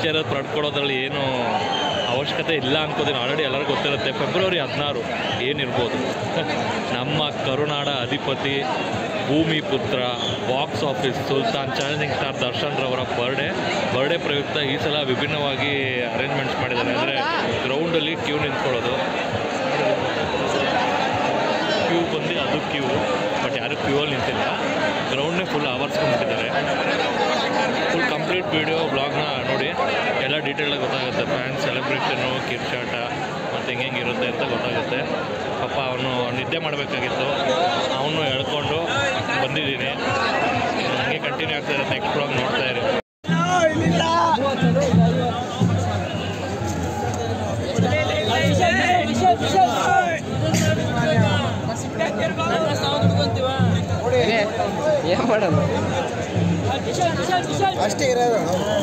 Picture ಪಡ್ಕೊಳ್ಳೋದ್ರಲ್ಲಿ ಏನು ಅವಶ್ಯಕತೆ ಇಲ್ಲ ಅನ್ಕೋತೀನಿ ಆಲ್ರೆಡಿ ಎಲ್ಲರಿಗೂ ಗೊತ್ತಿರುತ್ತೆ ಫೆಬ್ರವರಿ ಹದಿನಾರು ಏನಿರ್ಬೋದು ನಮ್ಮ ಕರುನಾಡ ಅಧಿಪತಿ ಭೂಮಿ ಪುತ್ರ ಬಾಕ್ಸ್ ಆಫೀಸ್ ಸುಲ್ತಾನ್ ಚಾಲೆಂಜಿಂಗ್ ಸ್ಟಾರ್ ದರ್ಶನ್ ರವರ ಬರ್ಡೇ ಬರ್ಡೇ ಪ್ರಯುಕ್ತ ಈ ಸಲ ವಿಭಿನ್ನವಾಗಿ ಅರೇಂಜ್ಮೆಂಟ್ಸ್ ಮಾಡಿದ್ದಾರೆ ಅಂದರೆ ಗ್ರೌಂಡಲ್ಲಿ ಕ್ಯೂ ನಿಂತ್ಕೊಳ್ಳೋದು ಕ್ಯೂ ಬಂದು ಅದು ಕ್ಯೂ ಬಟ್ ಯಾರು ಕ್ಯೂ ಅಲ್ಲಿ ನಿಂತಿಲ್ಲ ಗ್ರೌಂಡ್ನೇ ಫುಲ್ ಆವರಿಸ್ಕೊಂಡ್ಬಿಟ್ಟಿದ್ದಾರೆ ಫುಲ್ ಕಂಪ್ಲೀಟ್ ವೀಡಿಯೋ ಬ್ಲಾಗ್ನ ನೋಡಿ ಎಲ್ಲ ಡೀಟೇಲಾಗಿ ಗೊತ್ತಾಗುತ್ತೆ ಫ್ಯಾನ್ ಸೆಲೆಬ್ರೇಷನು ಕಿರ್ಚಾಟ ಮತ್ತು ಹೆಂಗೆ ಹೆಂಗಿರುತ್ತೆ ಅಂತ ಗೊತ್ತಾಗುತ್ತೆ ಪಾಪ ಅವನು ನಿದ್ದೆ ಮಾಡಬೇಕಾಗಿತ್ತು ಅವನು ಎಳ್ಕೊಂಡು ಬಂದಿದ್ದೀನಿ ಹಂಗೆ ಕಂಟಿನ್ಯೂ ಆಗ್ತಾ ಇರುತ್ತೆ ನೆಕ್ಸ್ಟ್ ಬ್ಲಾಗ್ ನೋಡ್ತಾ ಇರಿ ಏನ್ ಮಾಡೋದು ಅಷ್ಟೇ ಇರೋದು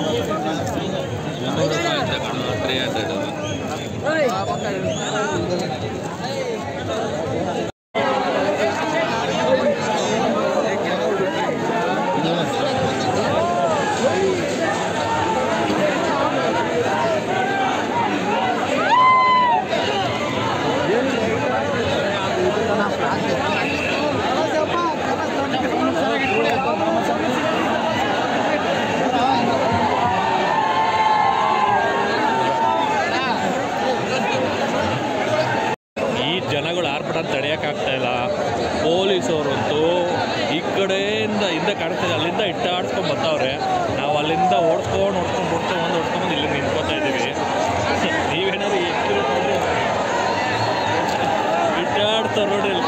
ಈ ಜನಗಳು ಆರ್ಭಟ ತಡೆಯೋಕ್ಕಾಗ್ತಾ ಇಲ್ಲ ಪೊಲೀಸವರಂತೂ ಈ ಕಡೆಯಿಂದ ಹಿಂದೆ ಕಾಣಿಸ್ತಿದೆ ಅಲ್ಲಿಂದ ಇಟ್ಟಾಡ್ಸ್ಕೊಂಡು ಬರ್ತಾವ್ರೆ ನಾವು ಅಲ್ಲಿಂದ ಓಡಿಸ್ಕೊಂಡು ಓಡಿಸ್ಕೊಂಡು ಓಡಿಸ್ಕೊಂಡು ಓಡಿಸ್ಕೊಂಡು ಇಲ್ಲಿ ನಿಂತ್ಕೊತಾ ಇದ್ದೀವಿ ನೀವೇನಾದ್ರು ಎಷ್ಟು ನೋಡ್ರಿ ಇಟ್ಟಾಡ್ತಾರೆ ನೋಡಿ ಅಲ್ಲಿ.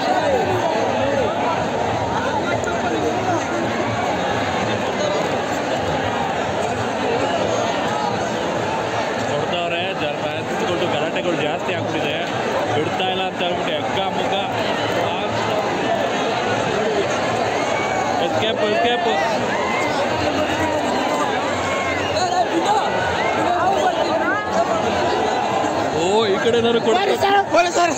ಕೊಡ್ತಾವ್ರೆ ಫ್ಯಾನ್ಸ್ಗಳು ಗಲಾಟೆಗಳು ಜಾಸ್ತಿ ಆಗ್ಬಿಟ್ಟಿದೆ ಬಿಡ್ತಾ ಇಲ್ಲ ಅಂತ ಹೇಳ್ಬಿಟ್ಟು ಎಕ್ಕ ಮುಖ ಎಸ್ಕೇಪ್ ಎಸ್ಕೇಪ್ ಓ ಈ ಕಡೆ ಏನಾದ್ರು ಕೊಡ್ತಾರೆ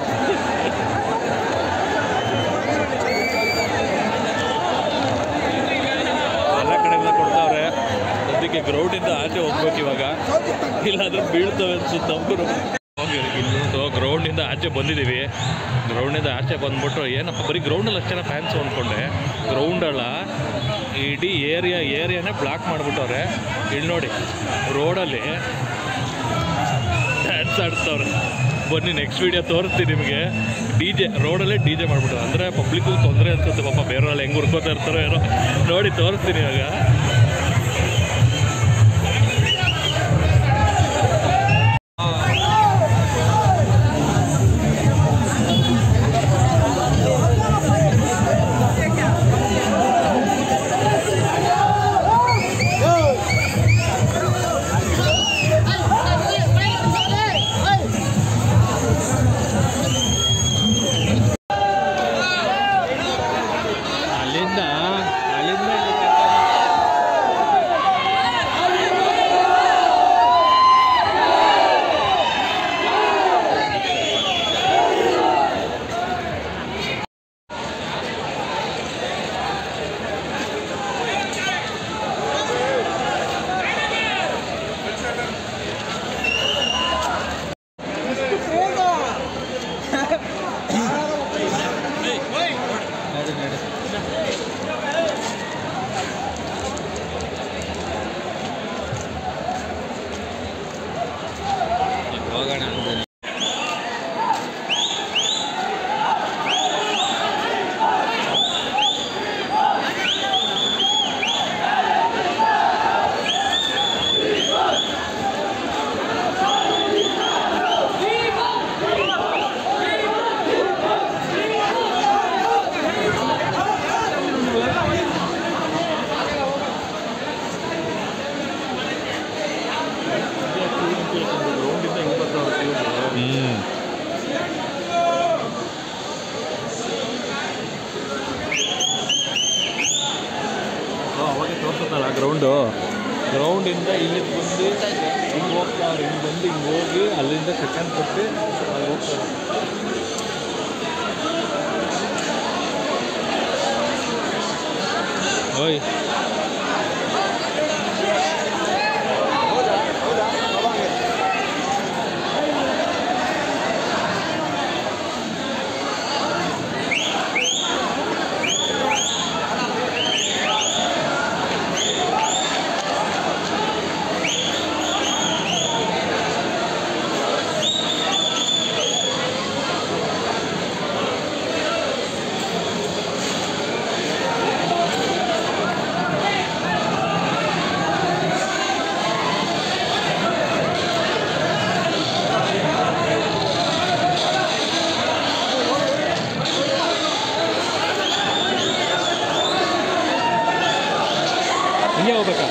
ಎಲ್ಲ ಕಡೆಯಿಂದ ಕೊಡ್ತಾವ್ರೆ ಸದ್ಯಕ್ಕೆ ಗ್ರೌಂಡಿಂದ ಆಚೆ ಹೋಗ್ಬೇಕು ಇವಾಗ ಇಲ್ಲಾಂದ್ರೆ ಬೀಳ್ತವೆ ಅನ್ಸುತ್ತೆ ನಮ್ಗೂ ಇಲ್ಲೊಂದು ಗ್ರೌಂಡಿಂದ ಆಚೆ ಬಂದಿದ್ದೀವಿ ಗ್ರೌಂಡಿಂದ ಆಚೆ ಬಂದ್ಬಿಟ್ಟು ಏನಪ್ಪ ಬರೀ ಗ್ರೌಂಡಲ್ಲಿ ಅಷ್ಟೇ ಫ್ಯಾನ್ಸ್ ಅಂದ್ಕೊಂಡೆ ಗ್ರೌಂಡಲ್ಲ ಇಡೀ ಏರಿಯಾ ಏರಿಯಾನೇ ಬ್ಲಾಕ್ ಮಾಡಿಬಿಟ್ಟವ್ರೆ ಇಲ್ಲಿ ನೋಡಿ ರೋಡಲ್ಲಿ ಡ್ಯಾನ್ಸ್ ಆಡ್ತವ್ರೆ ಬನ್ನಿ ನೆಕ್ಸ್ಟ್ ವೀಡಿಯೋ ತೋರಿಸ್ತೀನಿ ನಿಮಗೆ ಡಿ ಜೆ ರೋಡಲ್ಲೇ ಡಿ ಜೆ ಮಾಡಿಬಿಟ್ಟು ಅಂದರೆ ಪಬ್ಲಿಕ್ಕು ತೊಂದರೆ ಅನ್ಸುತ್ತೆ ಪಾಪ ಬೇರೆಯವ್ರಲ್ಲಿ ಹೆಂಗೆ ಹುಡ್ಕೋತಾ ಇರ್ತಾರೋ ಏನೋ ನೋಡಿ ತೋರಿಸ್ತೀನಿ ಇವಾಗ ಅಲ್ಲಿಂದ ಅಲ್ಲಿಂದ ಹೋಗೋಣ ಅಂತೀನಿ ಹ್ಞೂ ಅವಾಗೆ ತೋರಿಸುತ್ತಲ್ಲ ಗ್ರೌಂಡು ಗ್ರೌಂಡಿಂದ ಇಲ್ಲಿ ಬಂದು ಹಿಂಗೆ ಹೋಗ್ತಾರೆ ಹಿಂಗೆ ಬಂದು ಹಿಂಗೆ ಹೋಗಿ ಅಲ್ಲಿಂದ ಸೆಕೆಂಡ್ ಕೊಟ್ಟು ಅಲ್ಲಿ ಹೋಗ್ತಾರೆ ಓಯ್ ಹಿಂಗೆ ಹೋಗ್ಬೇಕಾ